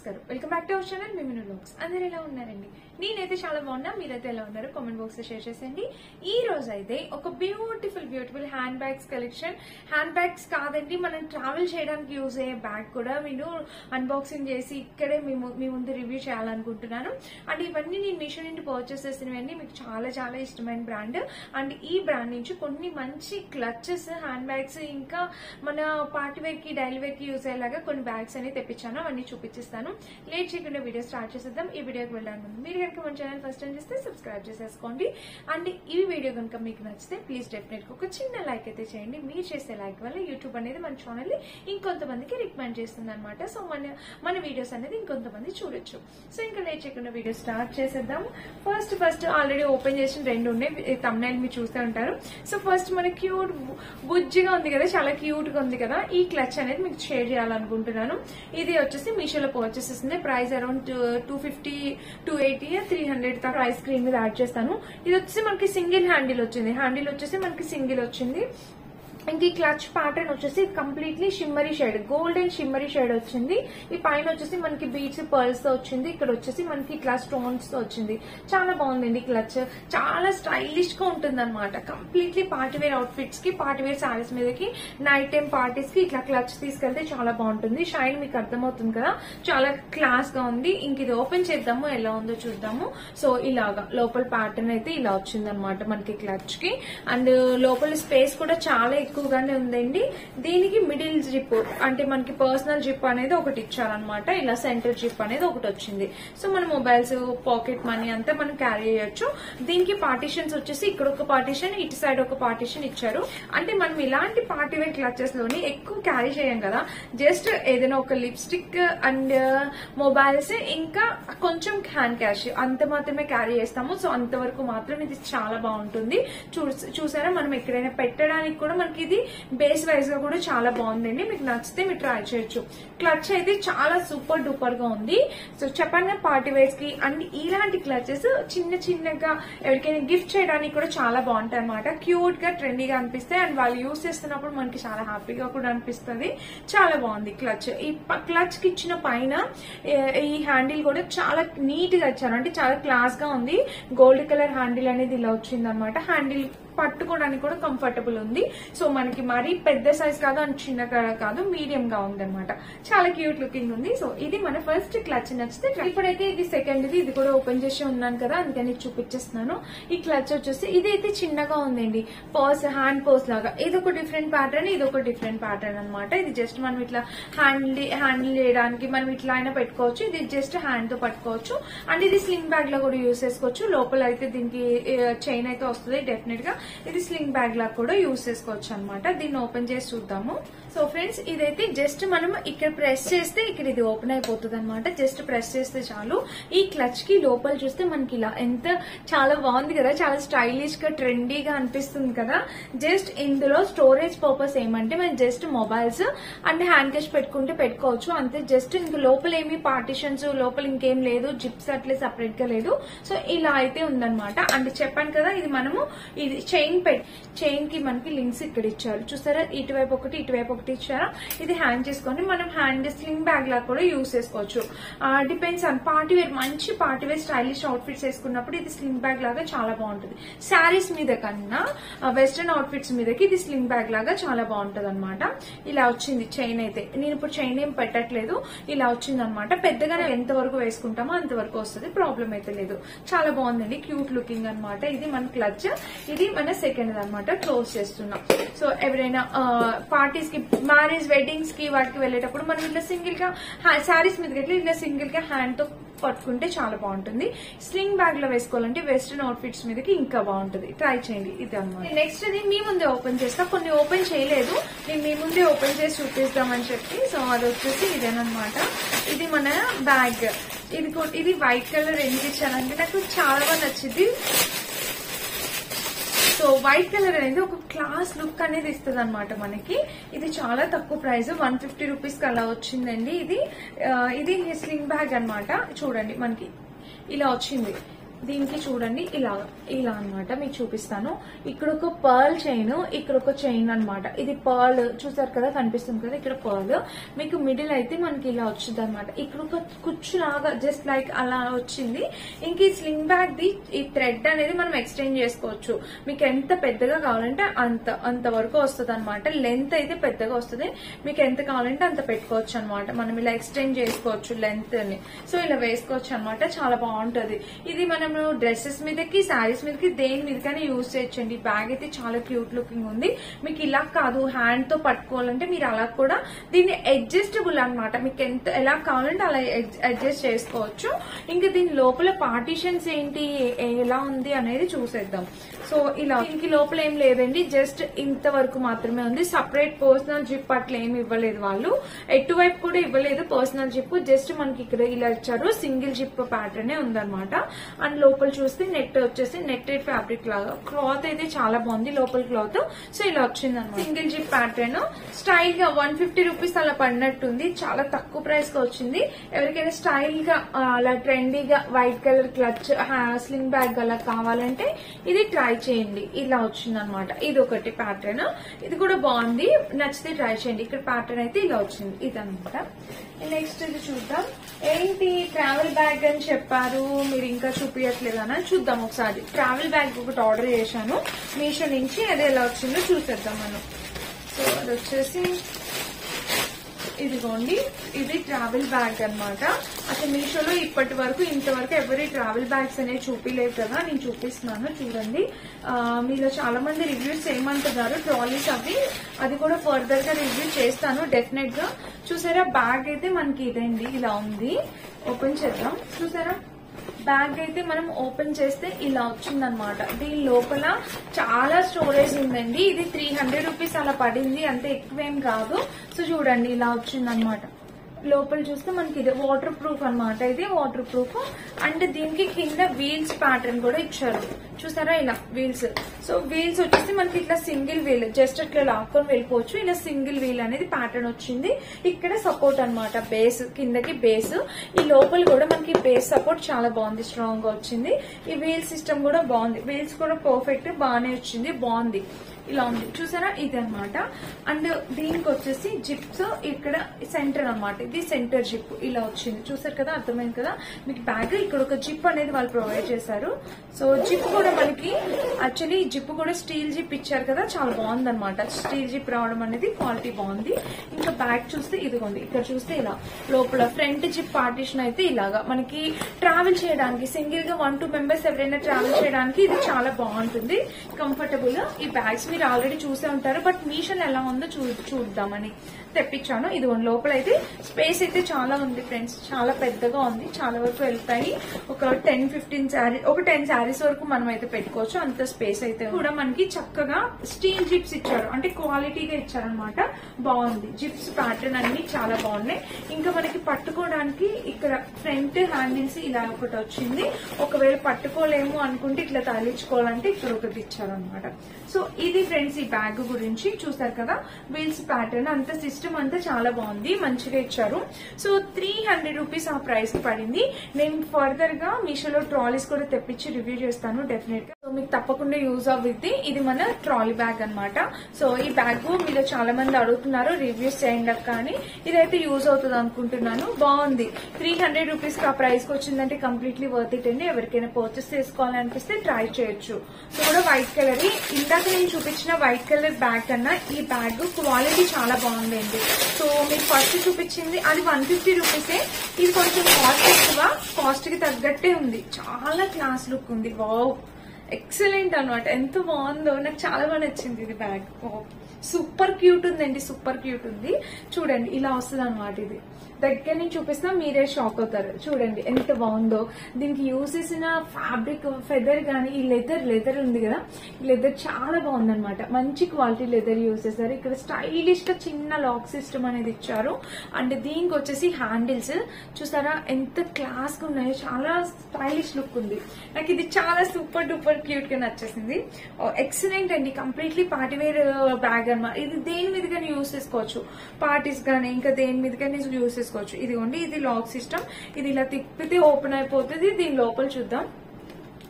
నమస్కారం welcome back to our channel మిమిను లోక్స్ అందరు ఎలా ఉన్నారండి నేనైతే చాలా బాగున్నా మీరైతే ఎలా ఉన్నారు కామెంట్ బాక్స్ లో షేర్ చేసేయండి ఈ రోజు అయితే ఒక beautiful beautiful hand bags collection hand bags కాదండి మనం ట్రావెల్ చేయడానికి యూజ్ అయ్యే బ్యాగ్ కూడా నేను అన్బాక్సింగ్ చేసి ఇక్కడే మీ ము- మీ ముందు రివ్యూ చేయాలనుకుంటున్నాను అండ్ ఇవన్నీ నేను మీషో నుండి పర్చేస్ చేసినవన్నీ మీకు చాలా చాలా ఇష్టమైన బ్రాండ్ అండ్ ఈ బ్రాండ్ నుంచి కొన్ని మంచి క్లచెస్ హ్యాండ్ బ్యాగ్స్ ఇంకా మన పార్టీ వేర్ కి డైలీ వేర్ కి యూజ్ అయ్యేలాగా కొన్ని బ్యాగ్స్ అనేవి తెప్పించాను అవన్నీ చూపించిస్తాను లేట్ చేయకుండా వీడియో స్టార్ట్ చేసేద్దాం ఈ వీడియోకి వెళ్ళాను ముందు మీరు కనుక మన ఛానల్ ఫస్ట్ టైం చేస్తే సబ్స్క్రైబ్ చేసేసుకోండి అండ్ ఈ వీడియో కనుక మీకు నచ్చితే ప్లీజ్ డెఫినెట్ ఒక చిన్న లైక్ అయితే చేయండి మీరు చేసే లైక్ వల్ల యూట్యూబ్ అనేది మన ఛానల్ ని ఇంకొంతమందికి రికమెండ్ చేస్తుంది అనమాట సో మన మన వీడియోస్ అనేది ఇంకొంతమంది చూడొచ్చు సో ఇంకా లేట్ చేయకుండా వీడియో స్టార్ట్ చేసేద్దాం ఫస్ట్ ఫస్ట్ ఆల్రెడీ ఓపెన్ చేసిన రెండు ఉన్నాయి తమ్నైల్ మీరు చూస్తూ ఉంటారు సో ఫస్ట్ మన క్యూట్ బుజ్జిగా ఉంది కదా చాలా క్యూట్ గా ఉంది కదా ఈ క్లచ్ అనేది మీకు షేర్ చేయాలనుకుంటున్నాను ఇది వచ్చేసి మీషోలో పర్చేస్ చేసింది price around two fifty two eighty three hundred price screen మీద యాడ్ చేస్తాను ఇది వచ్చేసి మనకి సింగిల్ హ్యాండిల్ వచ్చింది హ్యాండిల్ వచ్చేసి మనకి సింగిల్ వచ్చింది ఇంక ఈ క్లచ్ ప్యాటర్న్ వచ్చేసి completely shimmery shade gold and shimmery shade వచ్చింది ఈ పైన వచ్చేసి మనకి బీట్స్ పర్ల్స్ తో వచ్చింది ఇక్కడ వచ్చేసి మనకి ఇట్లా స్టోన్స్ తో వచ్చింది చాలా బాగుందండి క్లచ్ చాలా స్టైలిష్ గా ఉంటుంది అనమాట కంప్లీట్లీ పార్టీ వేర్ అవుట్ఫిట్స్ కి పార్టీ వేర్ సారీస్ మీదకి నైట్ టైం పార్టీస్ కి ఇట్లా క్లచ్ తీసుకెళ్తే చాలా బాగుంటుంది షైన్ మీకు అర్థమవుతుంది కదా చాలా క్లాస్ గా ఉంది ఇంక ఇది ఓపెన్ చేద్దాము ఎలా ఉందో చూద్దాము సో ఇలాగా లోపల ప్యాటర్న్ అయితే ఇలా వచ్చింది అనమాట మనకి క్లచ్ కి అండ్ లోపల స్పేస్ కూడా చాలా ఎక్కువగానే ఉందండి దీనికి మిడిల్ జిప్ అంటే మనకి పర్సనల్ జిప్ అనేది ఒకటి ఇచ్చారనమాట ఇలా సెంటర్ జిప్ అనేది ఒకటి వచ్చింది సో మన మొబైల్స్ పాకెట్ మనీ అంతా మనం క్యారీ చేయొచ్చు దీనికి పార్టీషన్స్ వచ్చేసి ఇక్కడ ఒక పార్టీషన్ ఇటు సైడ్ ఒక పార్టీషన్ ఇచ్చారు అంటే మనం ఇలాంటి పార్టీ వేర్ క్లచెస్ లోని ఎక్కువ క్యారీ చేయం కదా జస్ట్ ఏదైనా ఒక లిప్స్టిక్ అండ్ మొబైల్స్ ఇంకా కొంచెం హ్యాండ్ క్యాష్ అంత మాత్రమే క్యారీ చేస్తాము సో అంతవరకు మాత్రం ఇది చాలా బాగుంటుంది చూ- చూసారా మనం ఎక్కడైనా పెట్టడానికి కూడా మనకి ఇది బేస్ వైజ్ గా కూడా చాలా బాగుందండి మీకు నచ్చితే మీరు ట్రై చేయొచ్చు క్లచ్ అయితే చాలా సూపర్ డూపర్ గా ఉంది సో చెప్పండి పార్టీ వేర్స్ కి అండ్ ఇలాంటి క్లచెస్ చిన్న చిన్నగా ఎవరికైనా గిఫ్ట్ చేయడానికి కూడా చాలా బాగుంటాయి అనమాట క్యూట్ గా ట్రెండీగా అనిపిస్తాయి అండ్ వాళ్ళు యూస్ చేస్తున్నప్పుడు మనకి చాలా హ్యాపీగా కూడా అనిపిస్తుంది చాలా బాగుంది క్లచ్ ఈ క్లచ్ కి ఇచ్చిన పైన ఏ- ఈ హ్యాండిల్ కూడా చాలా నీట్ గా ఇచ్చారు అంటే చాలా క్లాస్ గా ఉంది గోల్డ్ కలర్ హ్యాండిల్ అనేది ఇలా వచ్చింది అనమాట హ్యాండిల్ పట్టుకోవడానికి కూడా కంఫర్టబుల్ ఉంది సో మనకి మరీ పెద్ద సైజ్ కాదు అండ్ చిన్న కాదు మీడియం గా ఉంది అనమాట చాలా క్యూట్ లుకింగ్ ఉంది సో ఇది మన ఫస్ట్ క్లచ్ నచ్చితే try- ఇప్పుడైతే ఇది సెకండ్ ఇది ఇది కూడా ఓపెన్ చేసి ఉన్నాను కదా అందుకని ఇది చూపించేస్తున్నాను ఈ క్లచ్ వచ్చేసి ఇది అయితే చిన్నగా ఉందండి పర్స్ హ్యాండ్ పర్స్ లాగా ఇది ఒక డిఫరెంట్ ప్యాటర్న్ ఇది ఒక డిఫరెంట్ ప్యాటర్న్ అనమాట ఇది జస్ట్ మనం ఇట్లా హ్యాండిల్ హ్యాండిల్ చేయడానికి మనం ఇట్లా అయినా పెట్టుకోవచ్చు ఇది జస్ట్ హ్యాండ్ తో పట్టుకోవచ్చు అండ్ ఇది స్లింగ్ బ్యాగ్ లో కూడా యూస్ చేసుకోవచ్చు లోపల అయితే దీనికి చైన్ అయితే వస్తుంది డెఫినెట్ గా ఇది స్లింగ్ బ్యాగ్ లా కూడా యూస్ చేసుకోవచ్చు అనమాట దీన్ని ఓపెన్ చేసి చూద్దాము సో ఫ్రెండ్స్ ఇదైతే జస్ట్ మనం ఇక్కడ ప్రెస్ చేస్తే ఇక్కడ ఇది ఓపెన్ అయిపోతుంది అనమాట జస్ట్ ప్రెస్ చేస్తే చాలు ఈ క్లచ్ కి లోపల చూస్తే మనకి ఇలా ఎంత చాలా బాగుంది కదా చాలా స్టైలిష్ గా ట్రెండీగా అనిపిస్తుంది కదా జస్ట్ ఇందులో స్టోరేజ్ పర్పస్ ఏమంటే మనం just mobiles and hand cash పెట్టుకుంటే పెట్టుకోవచ్చు అంతే జస్ట్ ఇంక లోపల ఏమి పార్టిషన్స్ లోపల ఇంకేం లేదు జిప్స్ అట్లే సపరేట్ గా లేదు సో ఇలా అయితే ఉందన్నమాట అండ్ చెప్పాను కదా ఇది మనము ఇది చైన్ పెట్ చైన్ కి మనకి లింక్స్ ఇక్కడ ఇచ్చారు చూసారా ఇటువైపు ఒకటి ఇటువైపు ఒకటి ఇచ్చారా ఇది హ్యాండ్ చేసుకొని మనం హ్యాండ్ స్లింగ్ బ్యాగ్ లా కూడా యూస్ చేసుకోవచ్చు డిపెండ్స్ ఆన్ పార్టీ వేర్ మంచి పార్టీ వేర్ స్టైలిష్ అవుట్ఫిట్స్ వేసుకున్నప్పుడు ఇది స్లింగ్ బ్యాగ్ లాగా చాలా బాగుంటుంది శారీస్ మీద కన్నా వెస్ట్రన్ అవుట్ఫిట్స్ మీదకి ఇది స్లింగ్ బ్యాగ్ లాగా చాలా బాగుంటది అనమాట ఇలా వచ్చింది చైన్ అయితే నేను ఇప్పుడు చైన్ ఏం పెట్టట్లేదు ఇలా వచ్చింది అనమాట పెద్దగా ఎంత వరకు వేసుకుంటామో అంతవరకు వస్తుంది ప్రాబ్లం అయితే లేదు చాలా బాగుందండి క్యూట్ లుకింగ్ అన్నమాట ఇది మన క్లచ్ ఇది మన సెకండ్ అన్నమాట క్లోజ్ చేస్తున్నాం సో ఎవరైనా పార్టీస్ కి మ్యారేజ్ వెడ్డింగ్స్ కి వాటికి వెళ్ళేటప్పుడు మనం ఇట్లా సింగిల్ గా శారీస్ మీద ఇట్లా ఇట్లా సింగిల్ గా హ్యాండ్ తో పట్టుకుంటే చాలా బాగుంటుంది స్లింగ్ బ్యాగ్ లో వేసుకోవాలంటే వెస్ట్రన్ అవుట్ఫిట్స్ మీదకి ఇంకా బాగుంటుంది ట్రై చేయండి ఇది అనమాట నెక్స్ట్ అది మీ ముందే ఓపెన్ చేస్తా కొన్ని ఓపెన్ చేయలేదు నేను మీ ముందే ఓపెన్ చేసి చూపిస్తామని చెప్పి సో అది వచ్చేసి ఇదేనమాట ఇది మన బ్యాగ్ ఇది కూ- ఇది వైట్ కలర్ ఎందుకు ఇచ్చానంటే నాకు చాలా బాగా నచ్చింది సో వైట్ కలర్ అనేది ఒక క్లాస్ లుక్ అనేది ఇస్తుంది అనమాట మనకి ఇది చాలా తక్కువ ప్రైస్ వన్ ఫిఫ్టీ రూపీస్ కి అలా వచ్చిందండి ఇది ఆ, ఇది స్లింగ్ బ్యాగ్ అన్నమాట చూడండి మనకి ఇలా వచ్చింది దీనికి చూడండి ఇలా ఇలా అన్నమాట మీకు చూపిస్తాను ఇక్కడ ఒక పర్ల్ చైన్ ఇక్కడ ఒక చైన్ అన్నమాట ఇది పర్ల్ చూసారు కదా కనిపిస్తుంది కదా ఇక్కడ పర్ల్ మీకు మిడిల్ అయితే మనకి ఇలా వచ్చింది అనమాట ఇక్కడ ఒక కుచ్చు లాగా జస్ట్ లైక్ అలా వచ్చింది ఇంక ఈ స్లింగ్ బ్యాగ్ ది ఈ థ్రెడ్ అనేది మనం ఎక్స్టెండ్ చేసుకోవచ్చు మీకు ఎంత పెద్దగా కావాలంటే అంత అంత వరకు వస్తుంది అనమాట లెంత్ అయితే పెద్దగా వస్తుంది మీకు ఎంత కావాలంటే అంత పెట్టుకోవచ్చు అనమాట మనం ఇలా ఎక్స్టెండ్ చేసుకోవచ్చు లెంత్ ని సో ఇలా వేసుకోవచ్చు అనమాట చాలా బాగుంటది ఇది మనము డ్రెస్సెస్ మీదకి శారీస్ మీదకి దేని మీదకైనా యూజ్ చేయొచ్చండి బ్యాగ్ అయితే చాలా క్యూట్ లుకింగ్ ఉంది మీకు ఇలా కాదు హ్యాండ్ తో పట్టుకోవాలంటే మీరు అలా కూడా దీన్ని అడ్జస్టబుల్ అన్నమాట మీకు ఎంత ఎలా కావాలంటే అలా అడ్జస్ట్ చేసుకోవచ్చు ఇంకా దీని లోపల పార్టీషన్స్ ఏంటి ఏ- ఎలా ఉంది అనేది చూసేద్దాం సో ఇలా దీనికి లోపల ఏం లేదండి జస్ట్ ఇంత వరకు మాత్రమే ఉంది సపరేట్ పర్సనల్ జిప్ అట్లా ఏమి ఇవ్వలేదు వాళ్ళు ఎటువైపు కూడా ఇవ్వలేదు పర్సనల్ జిప్ జస్ట్ మనకి ఇక్కడ ఇలా ఇచ్చారు సింగిల్ జిప్ ప్యాటర్న్ ఉందన్నమాట అండ్ లోపల చూస్తే నెట్ వచ్చేసి నెట్టెడ్ ఫ్యాబ్రిక్ లాగా క్లాత్ అయితే చాలా బాగుంది లోపల క్లాత్ సో ఇలా వచ్చింది అనమాట సింగిల్ జిప్ ప్యాటర్న్ స్టైల్ గా వన్ ఫిఫ్టీ రూపీస్ అలా పడినట్టుంది చాలా తక్కువ ప్రైస్ కి వచ్చింది ఎవరికైనా స్టైల్ గా ఆ, అలా ట్రెండీగా white colour clutch sling bag అలా కావాలంటే ఇది ట్రై చేయండి ఇలా వచ్చింది అనమాట ఇది ఒకటి ప్యాటర్న్ ఇది కూడా బాగుంది నచ్చితే ట్రై చేయండి ఇక్కడ ప్యాటర్న్ అయితే ఇలా వచ్చింది ఇది అనమాట నెక్స్ట్ ఇది చూద్దాం ఏంటి ట్రావెల్ బ్యాగ్ అని చెప్పారు మీరు ఇంకా చూపించట్లేదు అని చూద్దాం ఒకసారి ట్రావెల్ బ్యాగ్ ఒకటి ఆర్డర్ చేశాను మీషో నుంచి అది ఎలా వచ్చిందో చూసేద్దాం మనం సో అది వచ్చేసి ఇదిగోండి ఇది ట్రావెల్ బ్యాగ్ అన్నమాట అసలు మీషోలో ఇప్పటి వరకు ఇంతవరకు ఎవరి ట్రావెల్ బ్యాగ్స్ అనేవి చూపిలేదు కదా నేను చూపిస్తున్నాను చూడండి ఆ, మీలో చాలా మంది రివ్యూస్ చేయమంటున్నారు ట్రాలీస్ అవి అది కూడా ఫర్దర్ గా రివ్యూ చేస్తాను డెఫినెట్ గా చూసారా బ్యాగ్ అయితే మనకి ఇదండి ఇలా ఉంది ఓపెన్ చేద్దాం చూసారా బ్యాగ్ అయితే మనం ఓపెన్ చేస్తే ఇలా వచ్చిందనమాట దీని లోపల చాలా స్టోరేజ్ ఉందండి ఇది త్రీ హండ్రెడ్ రూపీస్ అలా పడింది అంతే ఎక్కువేం కాదు సో చూడండి ఇలా వచ్చిందనమాట లోపల చూస్తే మనకి ఇది వాటర్ ప్రూఫ్ అన్నమాట ఇది వాటర్ ప్రూఫ్ అండ్ దీనికి కింద వీల్స్ ప్యాటర్న్ కూడా ఇచ్చారు చూసారా ఇలా వీల్స్ సో వీల్స్ వచ్చేసి మనకి ఇట్లా సింగిల్ వీల్ జస్ట్ అట్లా లాక్కొని వెళ్ళిపోవచ్చు ఇలా సింగిల్ వీల్ అనేది ప్యాటర్న్ వచ్చింది ఇక్కడ సపోర్ట్ అన్నమాట బేస్ కిందకి బేస్ ఈ లోపల కూడా మనకి బేస్ సపోర్ట్ చాలా బాగుంది స్ట్రాంగ్ గా వచ్చింది ఈ వీల్ సిస్టమ్ కూడా బాగుంది వీల్స్ కూడా పర్ఫెక్ట్ బాగానే వచ్చింది బాగుంది ఇలా ఉంది చూసారా ఇది అన్నమాట అండ్ దీనికి వచ్చేసి జిప్స్ ఇక్కడ సెంటర్ అన్నమాట ఇది సెంటర్ జిప్ ఇలా వచ్చింది చూసారు కదా అర్థమైంది కదా మీకు బ్యాగ్ ఇక్కడ ఒక జిప్ అనేది వాళ్ళు ప్రొవైడ్ చేశారు సో జిప్ కూడా మనకి యాక్చువల్లీ జిప్ కూడా స్టీల్ జిప్ ఇచ్చారు కదా చాలా బాగుంది అనమాట స్టీల్ జిప్ రావడం అనేది క్వాలిటీ బాగుంది ఇంకా బ్యాగ్ చూస్తే ఇదిగోండి ఇక్కడ చూస్తే ఇలా లోపల ఫ్రంట్ జిప్ పార్టీషన్ అయితే ఇలాగా మనకి ట్రావెల్ చేయడానికి సింగిల్ గా వన్ టూ మెంబర్స్ ఎవరైనా ట్రావెల్ చేయడానికి ఇది చాలా బాగుంటుంది కంఫర్టబుల్ ఈ బ్యాగ్స్ మీరు ఆల్రెడీ చూసే ఉంటారు బట్ మీషన్ ఎలా ఉందో చూ చూద్దామని తెప్పించాను ఇది లోపల అయితే స్పేస్ అయితే చాలా ఉంది ఫ్రెండ్స్ చాలా పెద్దగా ఉంది చాలా వరకు వెళ్తాయి ఒక టెన్ ఫిఫ్టీన్ శారీ ఒక టెన్ శారీస్ వరకు మనం అయితే పెట్టుకోవచ్చు అంత స్పేస్ అయితే కూడా మనకి చక్కగా స్టీల్ జిప్స్ ఇచ్చారు అంటే క్వాలిటీగా ఇచ్చారనమాట బాగుంది జిప్స్ ప్యాటర్న్ అన్ని చాలా బాగున్నాయి ఇంకా మనకి పట్టుకోవడానికి ఇక్కడ ఫ్రంట్ హ్యాండిల్స్ ఇలా ఒకటి వచ్చింది ఒకవేళ పట్టుకోలేము అనుకుంటే ఇట్లా తగిలించుకోవాలంటే ఇక్కడ ఒకటి ఇచ్చారనమాట సో ఇది ఫ్రెండ్స్ ఈ బ్యాగ్ గురించి చూసారు కదా వీల్స్ ప్యాటర్న్ అంత సిస్టమ్ అంతా చాలా బాగుంది మంచిగా ఇచ్చారు సో త్రీ హండ్రెడ్ రూపీస్ ఆ ప్రైస్ కి పడింది నేను ఫర్దర్ గా మీషోలో ట్రాలీస్ కూడా తెప్పించి రివ్యూ చేస్తాను డెఫినెట్ గా సో మీకు తప్పకుండా యూజ్ అవుద్ది ఇది మన ట్రాలీ బ్యాగ్ అన్నమాట సో ఈ బ్యాగ్ మీలో చాలా మంది అడుగుతున్నారు రివ్యూస్ చేయండి అక్క అని ఇదైతే యూజ్ అవుతుంది అనుకుంటున్నాను బాగుంది త్రీ హండ్రెడ్ రూపీస్ కి ఆ ప్రైస్ కి వచ్చిందంటే కంప్లీట్లీ వర్త్ ఇట్ అండి ఎవరికైనా పర్చేస్ చేసుకోవాలనిపిస్తే ట్రై చేయొచ్చు సో కూడా వైట్ కలర్ ఇందాక నేను చూపించిన వైట్ కలర్ బ్యాగ్ కన్నా ఈ బ్యాగ్ క్వాలిటీ చాలా బాగుందండి సో మీకు ఫస్ట్ చూపించింది అది వన్ ఫిఫ్టీ రూపీసే ఇది కొంచెం కాస్ట్ ఎక్కువ కాస్ట్ కి తగ్గట్టే ఉంది చాలా క్లాస్ లుక్ ఉంది వావ్ ఎక్సలెంట్ అన్నమాట ఎంత బాగుందో నాకు చాలా బాగా నచ్చింది ఇది బ్యాగ్ సూపర్ క్యూట్ ఉందండి సూపర్ క్యూట్ ఉంది చూడండి ఇలా వస్తుంది అనమాట ఇది దగ్గర నుంచి చూపిస్తున్నా మీరే షాక్ అవుతారు చూడండి ఎంత బాగుందో దీనికి యూజ్ చేసిన ఫ్యాబ్రిక్ ఫెదర్ గానీ ఈ లెదర్ లెదర్ ఉంది కదా ఈ లెదర్ చాలా బాగుందన్నమాట మంచి క్వాలిటీ లెదర్ యూజ్ చేశారు ఇక్కడ స్టైలిష్ గా చిన్న లాక్ సిస్టమ్ అనేది ఇచ్చారు అండ్ దీనికి వచ్చేసి హ్యాండిల్స్ చూసారా ఎంత క్లాస్ గా ఉన్నాయో చాలా స్టైలిష్ లుక్ ఉంది నాకు ఇది చాలా సూపర్ డూపర్ క్యూట్ గా నచ్చేసింది ఎక్సలెంట్ అండి కంప్లీట్లీ పార్టీ వేర్ బ్యాగ్ అన్నమాట ఇది దేని మీద కానీ యూస్ చేసుకోవచ్చు పార్టీస్ కానీ ఇంకా దేని మీద కానీ యూస్ చేసుకోవచ్చు ఇదిగోండి ఇది లాక్ సిస్టమ్ ఇది ఇలా తిప్పితే ఓపెన్ అయిపోతుంది దీని లోపల చూద్దాం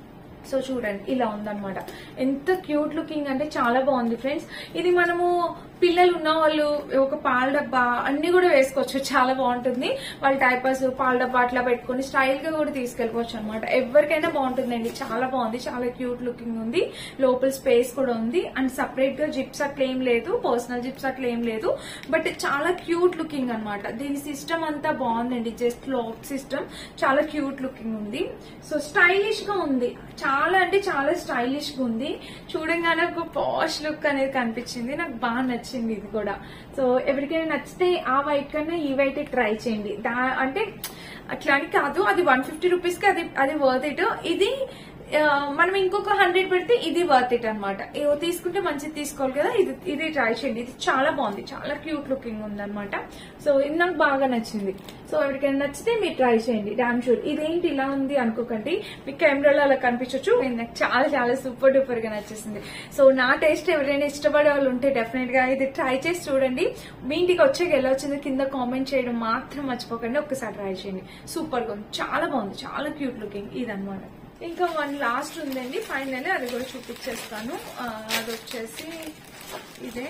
సో చూడండి ఇలా ఉందన్నమాట ఎంత క్యూట్ లుకింగ్ అంటే చాలా బాగుంది ఫ్రెండ్స్ ఇది మనము పిల్లలు ఉన్న వాళ్ళు ఒక పాల డబ్బా అన్ని కూడా వేసుకోవచ్చు చాలా బాగుంటుంది వాళ్ళ టైపర్స్ పాల డబ్బా అట్లా పెట్టుకొని స్టైల్ గా కూడా తీసుకెళ్ళిపోవచ్చు అనమాట ఎవరికైనా బాగుంటుందండి చాలా బాగుంది చాలా క్యూట్ లుకింగ్ ఉంది లోపల స్పేస్ కూడా ఉంది అండ్ సపరేట్ గా జిప్స్ అట్లా ఏం లేదు పర్సనల్ జిప్స్ అట్లా ఏం లేదు బట్ చాలా క్యూట్ లుకింగ్ అన్నమాట దీని సిస్టమ్ అంతా బాగుందండి జస్ట్ లాక్ సిస్టమ్ చాలా క్యూట్ లుకింగ్ ఉంది సో స్టైలిష్ గా ఉంది చాలా అంటే చాలా స్టైలిష్ గా ఉంది చూడంగానే ఒక పాష్ లుక్ అనేది కనిపించింది నాకు బాగా నచ్చింది ఇది కూడా సో ఎవరికైనా నచ్చితే ఆ వైట్ కన్నా ఈ వైట్ ట్రై చేయండి దా అంటే అట్లా అని కాదు అది వన్ ఫిఫ్టీ రూపీస్ కి అది అది వర్త్ ఇట్ ఇది ఆ, మనం ఇంకొక హండ్రెడ్ పెడితే ఇది వర్త్ ఇట్ అనమాట తీసుకుంటే మంచిది తీసుకోవాలి కదా ఇది ఇది ట్రై చేయండి ఇది చాలా బాగుంది చాలా క్యూట్ లుకింగ్ ఉంది అనమాట సో ఇది నాకు బాగా నచ్చింది సో ఎవరికైనా నచ్చితే మీరు ట్రై చేయండి డామ్ షూర్ ఇదేంటి ఇలా ఉంది అనుకోకండి మీకు కెమెరాలో అలా కనిపించవచ్చు ఇది నాకు చాలా చాలా సూపర్ డూపర్ గా నచ్చేసింది సో నా టేస్ట్ ఎవరైనా ఇష్టపడే వాళ్ళు ఉంటే డెఫినెట్ గా ఇది ట్రై చేసి చూడండి మీ ఇంటికి వచ్చాక ఎలా వచ్చిందో కింద కామెంట్ చేయడం మాత్రం మర్చిపోకండి ఒక్కసారి ట్రై చేయండి సూపర్ గా ఉంది చాలా బాగుంది చాలా క్యూట్ లుకింగ్ ఇది అనమాట ఇంకా వన్ లాస్ట్ ఉందండి ఫైనల్ అది కూడా చూపించేస్తాను ఆ, అది వచ్చేసి ఇదే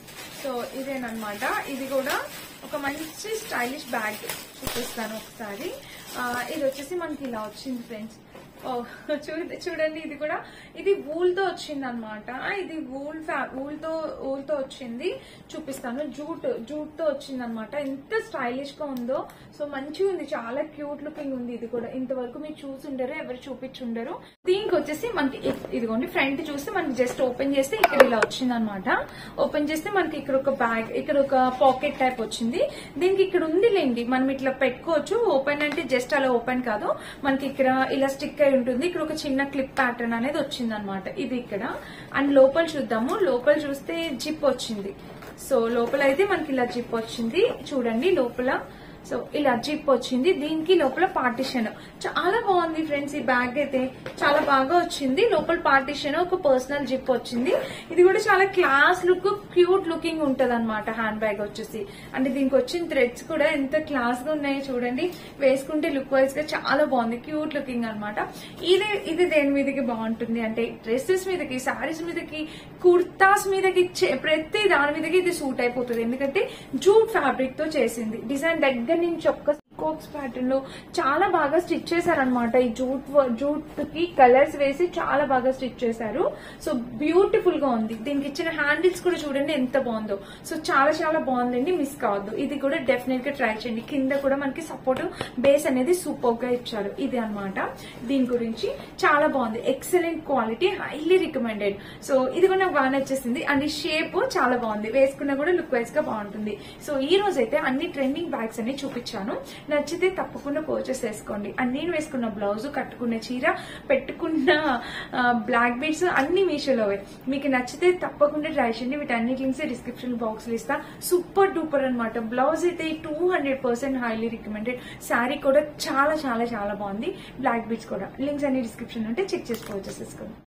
సో ఇదేనమాట ఇది కూడా ఒక మంచి స్టైలిష్ బ్యాగ్ చూపిస్తాను ఒకసారి ఆ, ఇది వచ్చేసి మనకి ఇలా వచ్చింది ఫ్రెండ్స్ ఓ చూడ చూడండి ఇది కూడా ఇది వూల్ తో వచ్చింది అనమాట ఇది వూల్ వూల్ తో వూల్ తో వచ్చింది చూపిస్తాను జూట్ జూట్ తో వచ్చింది అనమాట ఎంత స్టైలిష్ గా ఉందో సో మంచిగా ఉంది చాలా క్యూట్ లుకింగ్ ఉంది ఇది కూడా ఇంతవరకు మీరు చూసుండరు ఎవరు చూపించుండరు దీనికి వచ్చేసి మనకి ఇ- ఇదిగోండి ఫ్రంట్ చూస్తే మనకి జస్ట్ ఓపెన్ చేస్తే ఇక్కడ ఇలా వచ్చింది అనమాట ఓపెన్ చేస్తే మనకి ఇక్కడ ఒక బ్యాగ్ ఇక్కడ ఒక పాకెట్ టైప్ వచ్చింది దీనికి ఇక్కడ ఉంది లేండి మనం ఇట్లా పెట్టుకోవచ్చు ఓపెన్ అంటే జస్ట్ అలా ఓపెన్ కాదు మనకి ఇక్కడ ఇలా స్టిక్ అయి ఉంటుంది ఇక్కడ ఒక చిన్న క్లిప్ ప్యాటర్న్ అనేది వచ్చింది అనమాట ఇది ఇక్కడ అండ్ లోపల చూద్దాము లోపల చూస్తే జిప్ వచ్చింది సో లోపల అయితే మనకి ఇలా జిప్ వచ్చింది చూడండి లోపల సో ఇలా జిప్ వచ్చింది దీనికి లోపల పార్టిషన్ చాలా బాగుంది ఫ్రెండ్స్ ఈ బ్యాగ్ అయితే చాలా బాగా వచ్చింది లోపల పార్టిషన్ ఒక పర్సనల్ జిప్ వచ్చింది ఇది కూడా చాలా క్లాస్ లుక్ క్యూట్ లుకింగ్ ఉంటది అనమాట హ్యాండ్ బ్యాగ్ వచ్చేసి అంటే దీనికి వచ్చిన థ్రెడ్స్ కూడా ఎంత క్లాస్ గా ఉన్నాయో చూడండి వేసుకుంటే లుక్ వైజ్ గా చాలా బాగుంది క్యూట్ లుకింగ్ అన్నమాట ఇది ఇది దేని మీదకి బాగుంటుంది అంటే డ్రెస్సెస్ మీదకి సారీస్ మీదకి కుర్తాస్ మీదకి చే- ప్రతి దాని మీదకి ఇది సూట్ అయిపోతుంది ఎందుకంటే జూట్ ఫ్యాబ్రిక్ తో చేసింది డిజైన్ దగ్గర నుంచి ఒక్క కోక్స్ ప్యాటర్న్ లో చాలా బాగా స్టిచ్ చేశారనమాట ఈ జూట్ వ- జూట్ కి కలర్స్ వేసి చాలా బాగా స్టిచ్ చేశారు సో బ్యూటిఫుల్ గా ఉంది దీనికి ఇచ్చిన హ్యాండిల్స్ కూడా చూడండి ఎంత బాగుందో సో చాలా చాలా బాగుందండి మిస్ కావద్దు ఇది కూడా డెఫినెట్ గా ట్రై చేయండి కింద కూడా మనకి సపోర్ట్ బేస్ అనేది సూపర్ గా ఇచ్చారు ఇది అన్నమాట దీని గురించి చాలా బాగుంది excellent quality highly recommended so ఇది కూడా నాకు బాగా నచ్చేసింది అండ్ ఈ షేప్ చాలా బాగుంది వేసుకున్నా కూడా లుక్ వైజ్ గా బాగుంటుంది సో ఈ రోజు అయితే అన్ని ట్రెండింగ్ బ్యాగ్స్ అన్ని చూపించాను నచ్చితే తప్పకుండా పర్చేస్ చేసుకోండి అండ్ నేను వేసుకున్న బ్లౌజ్ కట్టుకున్న చీర పెట్టుకున్న బ్లాక్ బీడ్స్ అన్ని మీషోలోవే మీకు నచ్చితే తప్పకుండా ట్రై చేయండి వీటన్నిటి లింక్స్ డిస్క్రిప్షన్ బాక్స్ లో ఇస్తా సూపర్ డూపర్ అన్నమాట బ్లౌజ్ అయితే two hundred percent highly recommended sari కూడా చాలా చాలా చాలా బాగుంది బ్లాక్ బీడ్స్ కూడా లింక్స్ అన్ని డిస్క్రిప్షన్ ఉంటే చెక్ చేసి పర్చేస్ చేసుకోండి